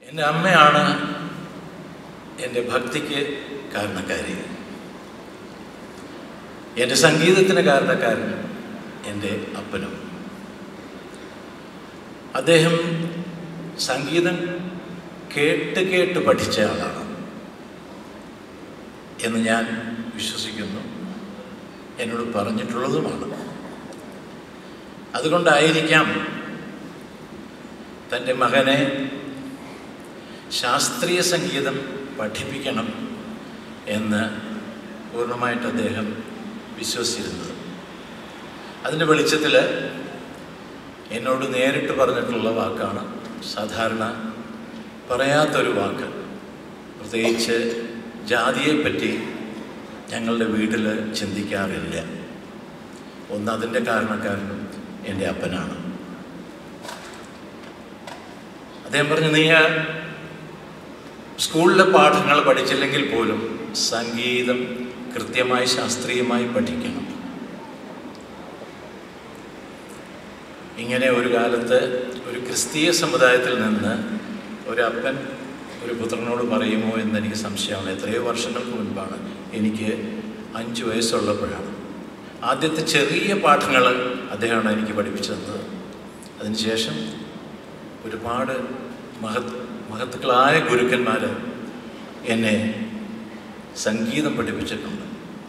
എൻ്റെ അമ്മയാണ് എൻ്റെ ഭക്തിക്ക് കാരണക്കാരി എൻ്റെ സംഗീതത്തിന് കാരണക്കാരൻ എൻ്റെ അപ്പനും അദ്ദേഹം സംഗീതം കേട്ട് കേട്ട് പഠിച്ച ആളാണ് എന്ന് ഞാൻ വിശ്വസിക്കുന്നു എന്നോട് പറഞ്ഞിട്ടുള്ളതുമാണ് അതുകൊണ്ടായിരിക്കാം തൻ്റെ മകനെ ശാസ്ത്രീയ സംഗീതം പഠിപ്പിക്കണം എന്ന് പൂർണ്ണമായിട്ട് അദ്ദേഹം വിശ്വസിച്ചിരുന്നത് അതിൻ്റെ വെളിച്ചത്തിൽ എന്നോട് നേരിട്ട് പറഞ്ഞിട്ടുള്ള വാക്കാണ് സാധാരണ പറയാത്തൊരു വാക്ക് പ്രത്യേകിച്ച് ജാതിയെപ്പറ്റി ഞങ്ങളുടെ വീട്ടിൽ ചിന്തിക്കാറില്ല ഒന്ന് അതിൻ്റെ കാരണക്കാരനും എൻ്റെ അപ്പനാണ് അദ്ദേഹം പറഞ്ഞു നീ സ്കൂളിലെ പാഠങ്ങൾ പഠിച്ചില്ലെങ്കിൽ പോലും സംഗീതം കൃത്യമായി ശാസ്ത്രീയമായി പഠിക്കണം ഇങ്ങനെ ഒരു കാലത്ത് ഒരു ക്രിസ്തീയ സമുദായത്തിൽ നിന്ന് ഒരു അപ്പൻ ഒരു പുത്രനോട് പറയുമോ എന്ന് എനിക്ക് സംശയമാണ് എത്രയോ വർഷങ്ങൾക്ക് മുൻപാണ് എനിക്ക് അഞ്ച് വയസ്സുള്ളപ്പോഴാണ് ആദ്യത്തെ ചെറിയ പാഠങ്ങൾ അദ്ദേഹമാണ് എനിക്ക് പഠിപ്പിച്ചു തന്നത് അതിനുശേഷം ഒരുപാട് മഹത് മഹത്തുക്കളായ ഗുരുക്കന്മാർ എന്നെ സംഗീതം പഠിപ്പിച്ചിട്ടുണ്ട്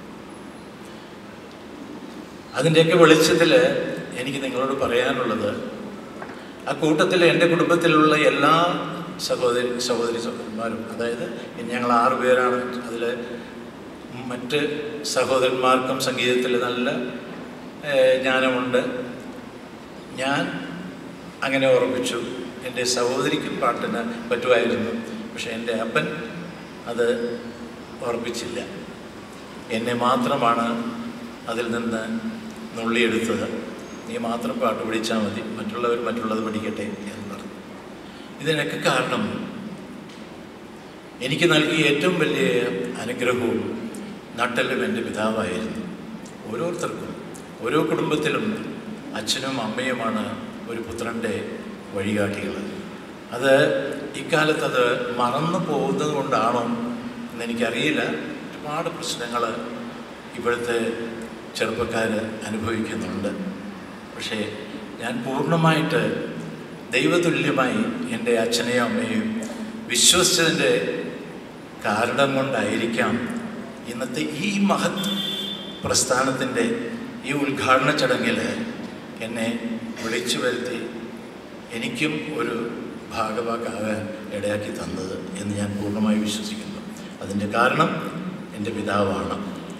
അതിൻ്റെയൊക്കെ വെളിച്ചത്തിൽ എനിക്ക് നിങ്ങളോട് പറയാനുള്ളത് ആ കൂട്ടത്തിൽ എൻ്റെ കുടുംബത്തിലുള്ള എല്ലാ സഹോദരി സഹോദരി സഹോദരന്മാരും അതായത് ഞങ്ങൾ ആറ് പേരാണ് അതിൽ മറ്റ് സഹോദരന്മാർക്കും സംഗീതത്തിൽ നല്ല ഏഹ്, ജ്ഞാനമുണ്ട് ഞാൻ അങ്ങനെ ഓർമ്മിച്ചു എൻ്റെ സഹോദരിക്കും പാട്ടിന് പറ്റുമായിരുന്നു പക്ഷേ എൻ്റെ അപ്പൻ അത് ഓർമ്മിച്ചില്ല എന്നെ മാത്രമാണ് അതിൽ നിന്ന് നുള്ളിയെടുത്തത് നീ മാത്രം പാട്ട് പഠിച്ചാൽ മതി മറ്റുള്ളവർ മറ്റുള്ളത് പഠിക്കട്ടെ എന്ന് പറഞ്ഞു ഇതിനൊക്കെ കാരണം എനിക്ക് നൽകിയ ഏറ്റവും വലിയ അനുഗ്രഹവും നട്ടലും എൻ്റെ പിതാവായിരുന്നു ഓരോരുത്തർക്കും ഓരോ കുടുംബത്തിലും അച്ഛനും അമ്മയുമാണ് ഒരു പുത്രൻ്റെ വഴികാട്ടികൾ അത് ഇക്കാലത്ത് അത് മറന്നു പോകുന്നത് കൊണ്ടാണോ എന്നെനിക്കറിയില്ല ഒരുപാട് പ്രശ്നങ്ങൾ ഇപ്പോഴത്തെ ചെറുപ്പക്കാർ അനുഭവിക്കുന്നുണ്ട് പക്ഷേ ഞാൻ പൂർണ്ണമായിട്ട് ദൈവതുല്യമായി എൻ്റെ അച്ഛനെയും അമ്മയെയും വിശ്വസിച്ചതിൻ്റെ കാരണം കൊണ്ടായിരിക്കാം ഇന്നത്തെ ഈ മഹത് പ്രസ്ഥാനത്തിൻ്റെ ഈ ഉദ്ഘാടന ചടങ്ങിൽ എന്നെ വിളിച്ചു വരുത്തി എനിക്കും ഒരു ഭാഗഭാക്കാകാൻ ഇടയാക്കി തന്നത് എന്ന് ഞാൻ പൂർണ്ണമായി വിശ്വസിക്കുന്നു അതിൻ്റെ കാരണം എൻ്റെ പിതാവാണ്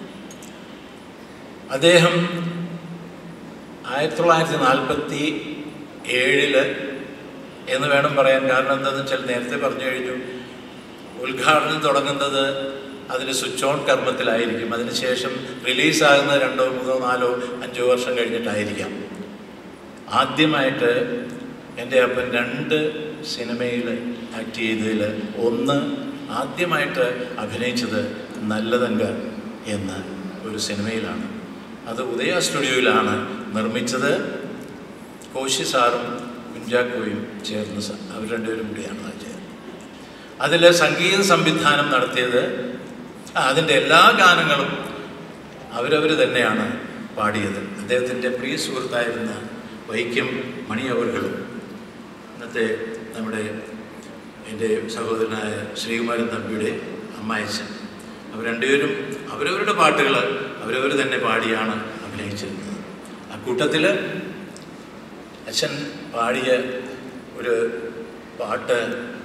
അദ്ദേഹം ആയിരത്തി തൊള്ളായിരത്തി നാൽപ്പത്തി ഏഴില് എന്ന് വേണം പറയാൻ കാരണം എന്താണെന്ന് വെച്ചാൽ നേരത്തെ പറഞ്ഞു കഴിഞ്ഞു ഉദ്ഘാടനം തുടങ്ങുന്നത് അതിൽ സ്വിച്ച് ഓൺ കർമ്മത്തിലായിരിക്കും അതിനുശേഷം റിലീസാകുന്നത് രണ്ടോ മൂന്നോ നാലോ അഞ്ചോ വർഷം കഴിഞ്ഞിട്ടായിരിക്കാം ആദ്യമായിട്ട് എൻ്റെ അപ്പൻ രണ്ട് സിനിമയിൽ ആക്ട് ചെയ്തതിൽ ഒന്ന് ആദ്യമായിട്ട് അഭിനയിച്ചത് നല്ലതങ്ക എന്ന ഒരു സിനിമയിലാണ് അത് ഉദയ സ്റ്റുഡിയോയിലാണ് നിർമ്മിച്ചത് കോശി സാറും കുഞ്ചാക്കോയും ചേർന്ന് സ- അവർ രണ്ടുപേരും കൂടിയാണ് അത് ചെയ്തത് അതിൽ സംഗീത സംവിധാനം നടത്തിയത് ആ, അതിൻ്റെ എല്ലാ ഗാനങ്ങളും അവരവർ തന്നെയാണ് പാടിയത് അദ്ദേഹത്തിൻ്റെ പ്രിയ സുഹൃത്തായിരുന്ന വൈക്കം മണി അവർകളും ഇന്നത്തെ നമ്മുടെ എൻ്റെ സഹോദരനായ ശ്രീകുമാരൻ തമ്പിയുടെ അമ്മായച്ചൻ അവർ രണ്ടുപേരും അവരവരുടെ പാട്ടുകൾ അവരവർ തന്നെ പാടിയാണ് അഭിനയിച്ചിരുന്നത് ആ കൂട്ടത്തിൽ അച്ഛൻ പാടിയ ഒരു പാട്ട്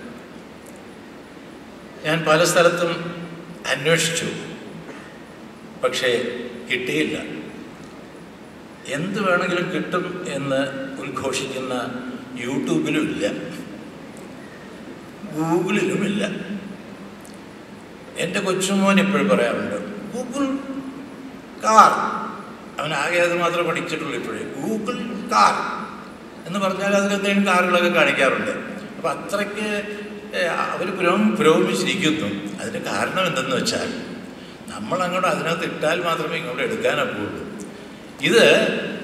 ഞാൻ പല സ്ഥലത്തും അന്വേഷിച്ചു പക്ഷേ കിട്ടിയില്ല എന്ത് വേണമെങ്കിലും കിട്ടും എന്ന് ഉദ്ഘോഷിക്കുന്ന യൂട്യൂബിലും ഇല്ല ഗൂഗിളിലുമില്ല എൻ്റെ കൊച്ചുമോൻ എപ്പോഴും പറയാറുണ്ട് ഗൂഗിൾ കാർ അവൻ ആകെ അത് മാത്രമേ പഠിച്ചിട്ടുള്ളൂ ഇപ്പോഴേ ഗൂഗിൾ കാർ എന്ന് പറഞ്ഞാൽ അതിൽ എന്തെങ്കിലും കാറുകളൊക്കെ കാണിക്കാറുണ്ട് അപ്പം അത്രയ്ക്ക് അവർ പുരോഗ പുരോഗമിച്ചിരിക്കുന്നു അതിൻ്റെ കാരണം എന്തെന്ന് വെച്ചാൽ നമ്മൾ അങ്ങോട്ട് അതിനകത്ത് ഇട്ടാൽ മാത്രമേ ഇങ്ങോട്ട് എടുക്കാനൊക്കുള്ളൂ ഇത്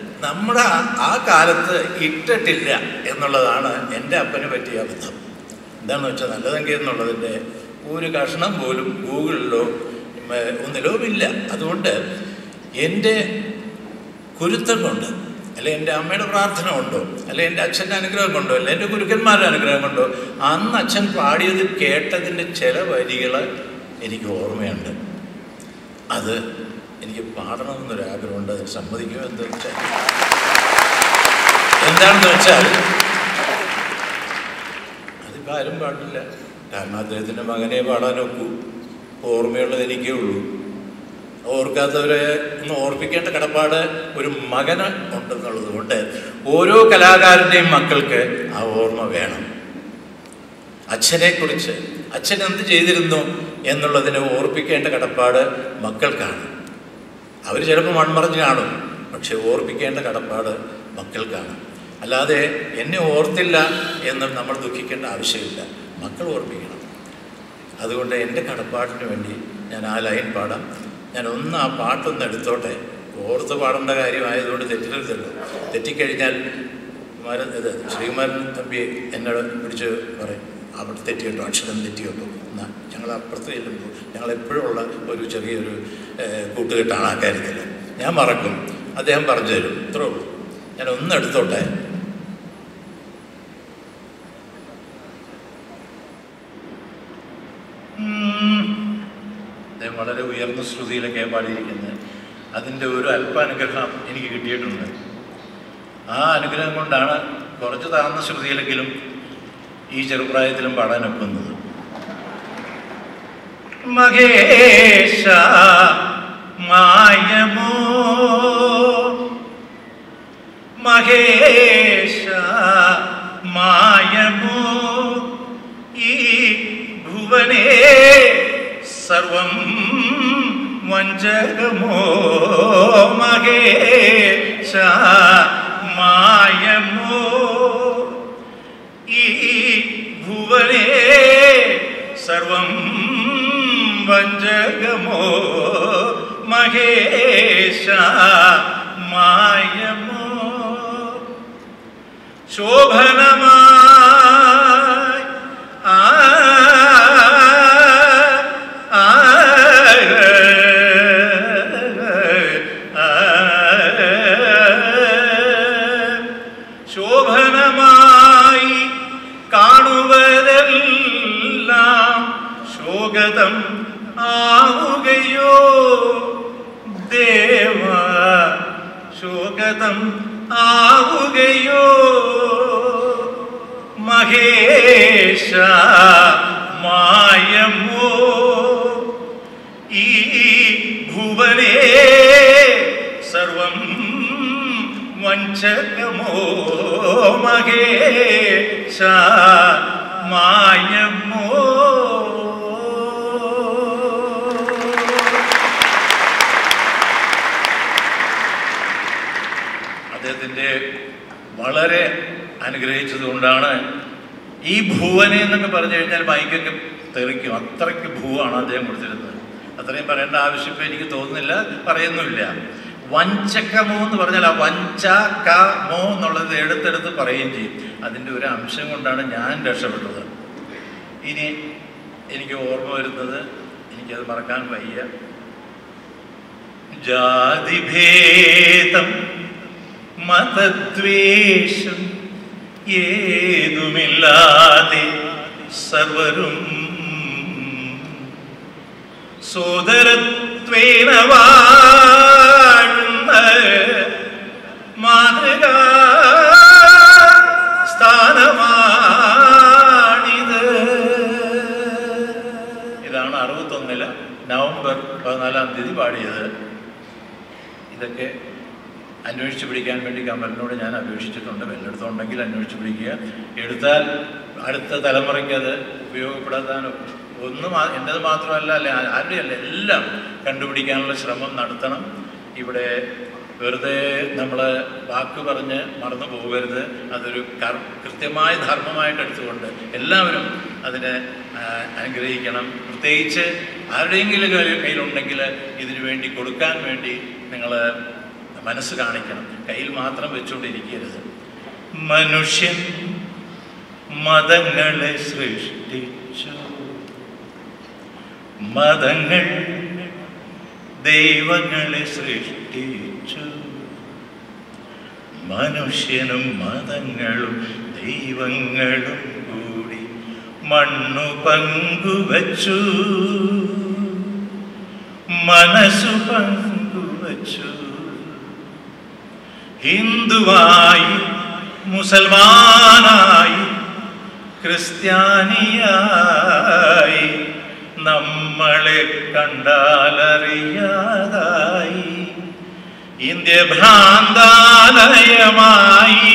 നമ്മുടെ ആ- ആ കാലത്ത് ഇട്ടിട്ടില്ല എന്നുള്ളതാണ് എൻ്റെ അപ്പന് പറ്റിയ അബദ്ധം എന്താണെന്ന് വെച്ചാൽ നല്ലതെങ്കിൽ എന്നുള്ളതിൻ്റെ ഒരു കഷ്ണം പോലും ഗൂഗിളിലോ ഉം, ഒന്നിലോ ഇല്ല അതുകൊണ്ട് എൻ്റെ കുരുത്തം കൊണ്ട് അല്ലെ എൻ്റെ അമ്മയുടെ പ്രാർത്ഥന കൊണ്ടോ അല്ലെ എൻ്റെ അച്ഛൻ്റെ അനുഗ്രഹം കൊണ്ടോ അല്ലെ എൻ്റെ ഗുരുക്കന്മാരുടെ അനുഗ്രഹം കൊണ്ടോ അന്ന് അച്ഛൻ പാടിയത് കേട്ടതിൻ്റെ ചില വരികൾ എനിക്ക് ഓർമ്മയുണ്ട് അത് എനിക്ക് പാടണമെന്നൊരാഗ്രഹമുണ്ട് അതിന് സമ്മതിക്കുമോ എന്താ വെച്ചാൽ എന്താണെന്ന് വെച്ചാൽ അതിപ്പോൾ ആരും പാടില്ല കാരണം അദ്ദേഹത്തിൻ്റെ മകനെ പാടാനൊക്കൂ ഓർമ്മയുള്ളത് എനിക്കേ ഉള്ളൂ ഓർക്കാത്തവരെ ഒന്ന് ഓർപ്പിക്കേണ്ട കടപ്പാട് ഒരു മകന് ഉണ്ടെന്നുള്ളത് കൊണ്ട് ഓരോ കലാകാരൻ്റെയും മക്കൾക്ക് ആ ഓർമ്മ വേണം അച്ഛനെക്കുറിച്ച് അച്ഛൻ എന്ത് ചെയ്തിരുന്നു എന്നുള്ളതിനെ ഓർപ്പിക്കേണ്ട കടപ്പാട് മക്കൾക്കാണ് അവർ ചിലപ്പോൾ മൺമറഞ്ഞ് കാണും പക്ഷെ ഓർപ്പിക്കേണ്ട കടപ്പാട് മക്കൾക്കാണ് അല്ലാതെ എന്നെ ഓർത്തില്ല എന്ന് നമ്മൾ ദുഃഖിക്കേണ്ട ആവശ്യമില്ല മക്കൾ ഓർപ്പിക്കണം അതുകൊണ്ട് എൻ്റെ കടപ്പാടിന് വേണ്ടി ഞാൻ ആ ലൈൻ പാടാം ഞാൻ ഒന്ന് ആ പാട്ടൊന്ന് എടുത്തോട്ടെ ഓർത്ത് പാടേണ്ട കാര്യമായതുകൊണ്ട് തെറ്റില്ലല്ലോ തെറ്റിക്കഴിഞ്ഞാൽ കുമാരൻ ഇത് ശ്രീകുമാരൻ തമ്പി എന്നോട് പിടിച്ച് പറയും അവിടെ തെറ്റിയിട്ടു അക്ഷരം തെറ്റിയിട്ടു എന്നാൽ ഞങ്ങൾ അപ്പുറത്ത് ചെല്ലുമ്പോൾ ഞങ്ങൾ എപ്പോഴും ഉള്ള ഒരു ചെറിയൊരു ഏഹ്, കൂട്ടുകെട്ടാണ് ആ കാര്യത്തിൽ ഞാൻ മറക്കും അദ്ദേഹം പറഞ്ഞു തരും ഇത്രേ ഉള്ളൂ ഞാൻ ഒന്ന് എടുത്തോട്ടെ ഉം. അദ്ദേഹം വളരെ ഉയർന്ന ശ്രുതിയിലൊക്കെ പാടിയിരിക്കുന്നത് അതിൻ്റെ ഒരു അല്പാനുഗ്രഹം എനിക്ക് കിട്ടിയിട്ടുണ്ട് ആ അനുഗ്രഹം കൊണ്ടാണ് കുറച്ച് താഴ്ന്ന ശ്രുതിയിലെങ്കിലും ഈ ചെറുപ്രായത്തിലും പാടാൻ ഒക്കുന്നത് മഹേശ മായമോ മഹേശ മായമോ ഈ ഭുവനേ സർവം വഞ്ചകമോ മഹേശ മായമോ ഈ ഭുവനേ സർവം വഞ്ചകമോ മഹേശ മായമോ ശോഭനമായി ആ ആ ശോഭനമായി കാണുവതെല്ലാം ശോകതം ആവുകയോ ദേവ ശോകതം ആവുകയോ മഹേശ മായമോ ഈ ഭുവനേ സർവം വഞ്ചകമോ മഹേശ മായമോ അദ്ദേഹത്തിൻ്റെ വളരെ അനുഗ്രഹിച്ചതുകൊണ്ടാണ് ഈ ഭുവനെ എന്നൊക്കെ പറഞ്ഞു കഴിഞ്ഞാൽ മൈക്കൊക്കെ തെറിക്കും അത്രയ്ക്ക് ഭൂവാണ് അദ്ദേഹം കൊടുത്തിരുന്നത് അത്രയും പറയേണ്ട ആവശ്യം ഇപ്പം എനിക്ക് തോന്നുന്നില്ല പറയുന്നുമില്ല വഞ്ചക്കമോ എന്ന് പറഞ്ഞാൽ ആ വഞ്ച ക മോ എന്നുള്ളത് എടുത്തെടുത്ത് പറയുകയും ചെയ്യും അതിൻ്റെ ഒരു അംശം കൊണ്ടാണ് ഞാൻ രക്ഷപ്പെട്ടത് ഇനി എനിക്ക് ഓർമ്മ വരുന്നത് എനിക്കത് മറക്കാൻ വയ്യ ജാതിഭേദം മതദ്വേഷം ഏതുമില്ലാതെ സർവരും സോദരത്വേന വാഴുന്ന മാതൃകാ സ്ഥാനമാണിത് ഇതാണ് അറുപത്തൊന്നില് നവംബർ പതിനാലാം തീയതി പാടിയത് ഇതൊക്കെ അന്വേഷിച്ച് പിടിക്കാൻ വേണ്ടി കമലിനോട് ഞാൻ അപേക്ഷിച്ചിട്ടുണ്ട് വല്ലയിടത്തുണ്ടെങ്കിൽ അന്വേഷിച്ച് പിടിക്കുക എടുത്താൽ അടുത്ത തലമുറയ്ക്ക് അത് ഉപയോഗപ്പെടുത്താൻ ഒന്നും ആ- എൻ്റെത് മാത്രമല്ല അല്ലെ ആരുടെയല്ല എല്ലാം കണ്ടുപിടിക്കാനുള്ള ശ്രമം നടത്തണം ഇവിടെ വെറുതെ നമ്മൾ വാക്ക് പറഞ്ഞ് മറന്നു പോകരുത് അതൊരു കർ കൃത്യമായ ധർമ്മമായിട്ട് എടുത്തുകൊണ്ട് എല്ലാവരും അതിനെ ആ, അനുഗ്രഹിക്കണം പ്രത്യേകിച്ച് ആരുടെയെങ്കിലും കയ്യിൽ- കയ്യിലുണ്ടെങ്കിൽ ഇതിനു വേണ്ടി കൊടുക്കാൻ വേണ്ടി നിങ്ങൾ മനസ്സ് കാണിക്കണം കയ്യിൽ മാത്രം വെച്ചുകൊണ്ടിരിക്കരുത് മനുഷ്യൻ മതങ്ങളെ സൃഷ്ടിച്ചു മതങ്ങൾ ദൈവങ്ങളെ സൃഷ്ടിച്ചു മനുഷ്യനും മതങ്ങളും ദൈവങ്ങളും കൂടി മണ്ണു പങ്കുവച്ചു മനസ്സു പങ്കുവച്ചു ഹിന്ദുവായി മുസൽമാനായി ക്രിസ്ത്യാനിയായി നമ്മളെ കണ്ടാലറിയാതായി ഇന്ത്യ ഭ്രാന്താലയമായി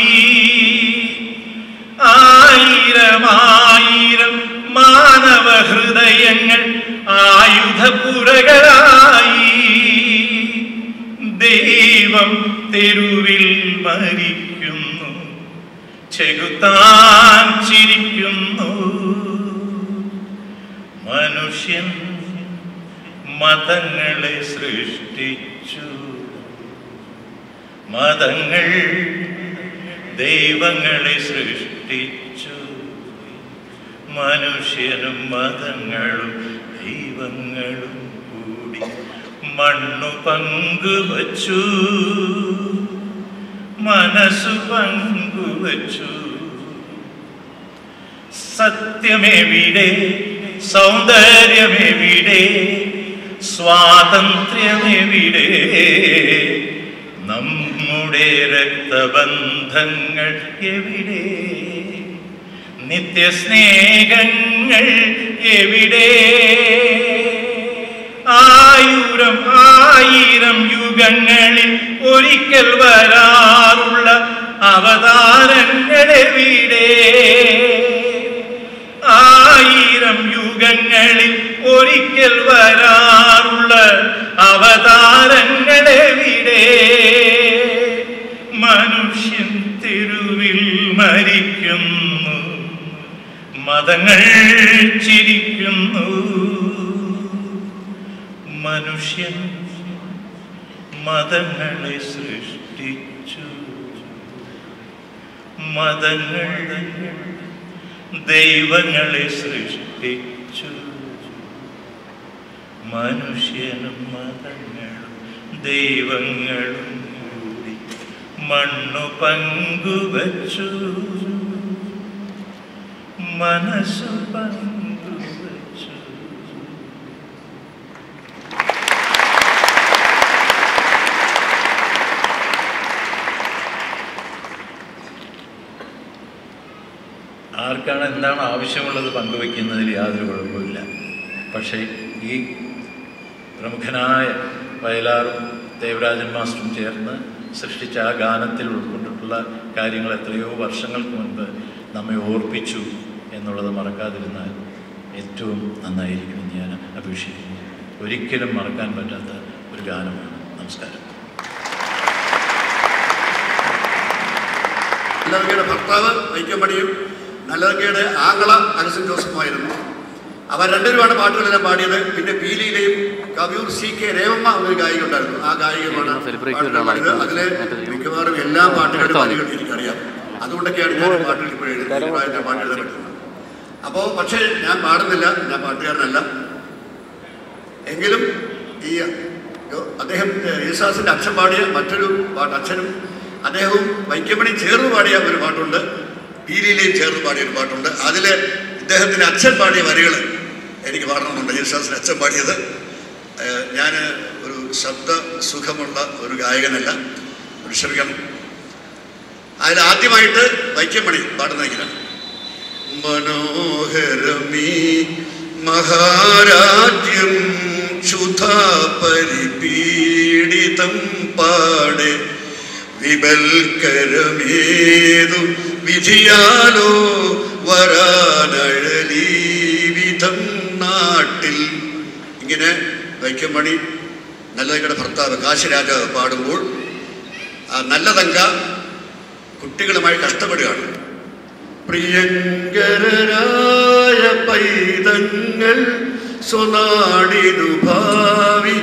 ആയിരമായിരം മാനവ ഹൃദയങ്ങൾ ആയുധപുരകളായി ദൈവം തെരുവിൽ മരിക്കുന്നു ചെകുത്താൻ ചിരിക്കുന്നു മനുഷ്യൻ മതങ്ങളെ സൃഷ്ടിച്ചു മതങ്ങൾ ദൈവങ്ങളെ സൃഷ്ടിച്ചു മനുഷ്യനും മതങ്ങളും ദൈവങ്ങളും കൂടി മണ്ണു പങ്കുവച്ചു മനസ്സു പങ്കുവച്ചു സത്യമെവിടെ സൗന്ദര്യമെവിടെ സ്വാതന്ത്ര്യമെവിടെ നമ്മുടെ രക്തബന്ധങ്ങൾ എവിടെ നിത്യസ്നേഹങ്ങൾ എവിടെ ആയിരം ആയിരം യുഗങ്ങളിൽ ഒരിക്കൽ വരാറുള്ള അവതാരങ്ങളെവിടെ ആയിരം യുഗങ്ങളിൽ ഒരിക്കൽ വരാറുള്ള അവതാരങ്ങളെവിടെ മനുഷ്യൻ തെരുവിൽ മരിക്കുന്നു മതങ്ങൾ ചിരിക്കുന്നു മനുഷ്യൻ മതങ്ങളെ സൃഷ്ടിച്ചു മതങ്ങൾ ദൈവങ്ങളെ സൃഷ്ടിച്ചു മനുഷ്യനും മതങ്ങളും ദൈവങ്ങളും കൂടി മണ്ണു പങ്കുവച്ചു മനസ്സു പങ്കുവച്ചു ആർക്കാണ് എന്താണ് ആവശ്യമുള്ളത് പങ്കുവെക്കുന്നതിൽ യാതൊരു കുഴപ്പമില്ല പക്ഷേ ഈ പ്രമുഖനായ വയലാറും ദേവരാജൻ മാസ്റ്ററും ചേർന്ന് സൃഷ്ടിച്ച ആ ഗാനത്തിൽ ഉൾക്കൊണ്ടിട്ടുള്ള കാര്യങ്ങൾ എത്രയോ വർഷങ്ങൾക്ക് മുൻപ് നമ്മെ ഓർപ്പിച്ചു എന്നുള്ളത് മറക്കാതിരുന്നാൽ ഏറ്റവും നന്നായിരിക്കുമെന്ന് ഞാൻ അപേക്ഷിക്കുന്നു ഒരിക്കലും മറക്കാൻ പറ്റാത്ത ഒരു ഗാനമാണ് നമസ്കാരം നല്ലതങ്കയുടെ ഭർത്താവ് വൈക്കമ്പടിയും നല്ലതങ്കയുടെ ആങ്ങള അലസൻ ജോസഫുമായിരുന്നു അവർ രണ്ടുപേരുമാണ് പാട്ടുകളെല്ലാം പാടിയത് പിന്നെ പീലിയിലെയും കവിയൂർ സി കെ രേവമ്മ ഒരു ഗായിക ഉണ്ടായിരുന്നു ആ ഗായികമാണ് Celebrate പാട്ടുകൾ ചെയ്തതാണ്. പാടിയത് അതിലെ മിക്കവാറും എല്ലാ പാട്ടുകളുടെ വരികൾ എനിക്കറിയാം അതുകൊണ്ടൊക്കെയാണ് ഞാൻ ഈ പാട്ടുകൾ ഇപ്പോൾ എഴുതി പ്രായത്തിൽ പാട്ട് എഴുതാൻ പറ്റുന്നത് അപ്പോൾ പക്ഷേ ഞാൻ പാടുന്നില്ല ഞാൻ പാട്ടുകാരനല്ല എങ്കിലും ഈ അദ്ദേഹം യേശുദാസിന്റെ അച്ഛൻ പാടിയ മറ്റൊരു പാട്ട് അച്ഛനും അദ്ദേഹവും വൈക്കമണി ചേർന്ന് പാടിയ ഒരു പാട്ടുണ്ട് പീലിയിലെയും ചേർന്ന് പാടിയ ഒരു പാട്ടുണ്ട് അതിൽ ഇദ്ദേഹത്തിന്റെ അച്ഛൻ പാടിയ വരികൾ എനിക്ക് പാടണമെന്നുണ്ട് യേശുദാസിന്റെ അച്ഛൻ പാടിയത് ഞാൻ ഒരു ശബ്ദ സുഖമുള്ള ഒരു ഗായകനല്ല ഒരു ക്ഷമിക്കണം അതിൽ ആദ്യമായിട്ട് വൈക്കമണി പാടുന്ന ഇങ്ങനെ മനോഹരമീ മഹാരാജ്യം ക്ഷുധാ പരിപീഡിതം പാടെ വിബൽക്കരമേതു വിധിയാലോ വരാനഴലീ വിധം നാട്ടിൽ ഇങ്ങനെ വൈക്കമണി നല്ലതങ്കയുടെ ഭർത്താവ് കാശിരാജാവ് പാടുമ്പോൾ ആ നല്ലതങ്ക കുട്ടികളുമായി കഷ്ടപ്പെടുകയാണ് പ്രിയങ്കരരായ പൈതങ്ങൾ സ്വനാടിനു ഭാവി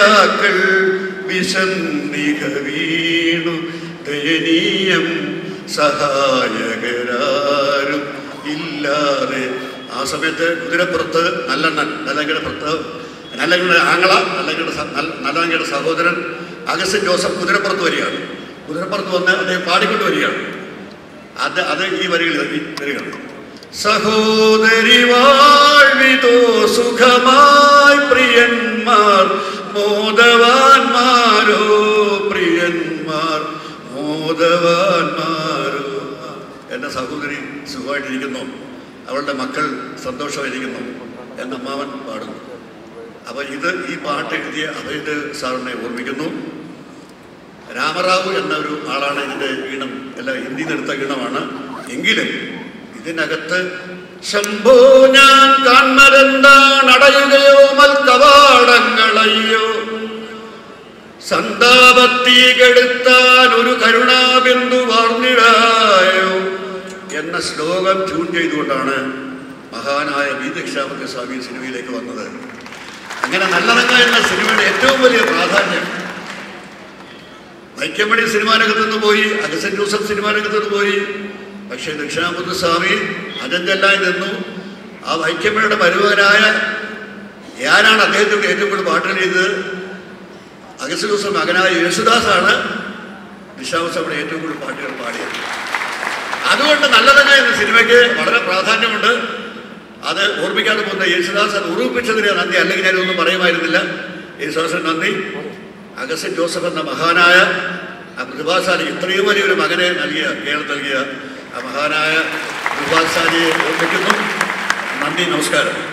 നേതാക്കൾ വിസന്നിക വീണു ദയനീയം സഹായകരാരും ഇല്ലാതെ ആ സമയത്ത് കുതിരപ്പുറത്ത് നല്ലെണ്ണൻ നല്ലങ്ങയുടെ പുറത്ത് നല്ലങ്ങയുടെ ആങ്ങള നല്ലങ്ങയുടെ സ- നല്ല- നല്ലങ്ങയുടെ സഹോദരൻ അഗസ്റ്റിൻ ജോസഫ് കുതിരപ്പുറത്ത് വരികയാണ് കുതിരപ്പുറത്ത് വന്ന് അദ്ദേഹം പാടിക്കൊണ്ട് വരികയാണ് അത് അത് ഈ വരികൾ ഈ വരികൾ സഹോദരി വാഴ്വിതോ സുഖമായി പ്രിയന്മാർ മോദവാന്മാരോ പ്രിയന്മാർ മോദവാന്മാരോ എൻ്റെ സഹോദരി സുഖമായിട്ടിരിക്കുന്നു അവളുടെ മക്കൾ സന്തോഷമായിരിക്കുന്നു എന്ന് അമ്മാവൻ പാടുന്നു അപ്പോൾ ഇത് ഈ പാട്ട് എഴുതിയ അഭയത് സാറിനെ ഓർമ്മിക്കുന്നു രാമറാവു എന്ന ഒരു ആളാണ് ഇതിൻ്റെ ഈണം അല്ല ഹിന്ദി എടുത്ത ഈണമാണ് എങ്കിലും ഇതിനകത്ത് ശംഭോ ഞാൻ കാണുന്നതെന്താണ് അടയുകയോ മൽക്കവാടങ്ങളയ്യോ സന്താപത്തി കെടുത്താൻ ഒരു കരുണാബിന്ദു വാർന്നിടായോ എന്ന ശ്ലോകം ട്യൂൺ ചെയ്തുകൊണ്ടാണ് മഹാനായ വി ദക്ഷാപതി സ്വാമി സിനിമയിലേക്ക് വന്നത് അങ്ങനെ നല്ലതങ്ങ എന്ന സിനിമയുടെ ഏറ്റവും വലിയ പ്രാധാന്യം വൈക്കമണി സിനിമാരംഗത്ത് നിന്ന് പോയി അഗസൻ ജോസഫ് സിനിമാരംഗത്ത് നിന്ന് പോയി പക്ഷേ ദക്ഷിണാമൂർത്തി സ്വാമി അജന്തല്ലായി നിന്നു ആ വൈക്കമ്മയുടെ മരുമകനായ ഞാനാണ് അദ്ദേഹത്തിൻ്റെ ഏറ്റവും കൂടുതൽ പാട്ടുകൾ ചെയ്തത് അഗസ്ത്യ ജോസഫ് മകനായ യേശുദാസാണ് ദിശാമസ്വാമിയുടെ ഏറ്റവും കൂടുതൽ പാട്ടുകൾ പാടിയത് അതുകൊണ്ട് നല്ലതന്നെ എന്ന സിനിമയ്ക്ക് വളരെ പ്രാധാന്യമുണ്ട് അത് ഓർമ്മിക്കാതെ പോകുന്ന യേശുദാസ് അത് ഓർമ്മിപ്പിച്ചതിന് നന്ദി അല്ലെങ്കിൽ ഞാനൊന്നും പറയുമായിരുന്നില്ല യേശുദാസൻ നന്ദി അഗസ്റ്റിൻ ജോസഫ് എന്ന മഹാനായ ആ പ്രതിഭാശാലി ഇത്രയും വലിയൊരു മകനെ നൽകിയ കേരളം നൽകിയ ആ മഹാനായ പ്രതിഭാശാലിയെ ഓർമ്മിക്കുന്നു നന്ദി നമസ്കാരം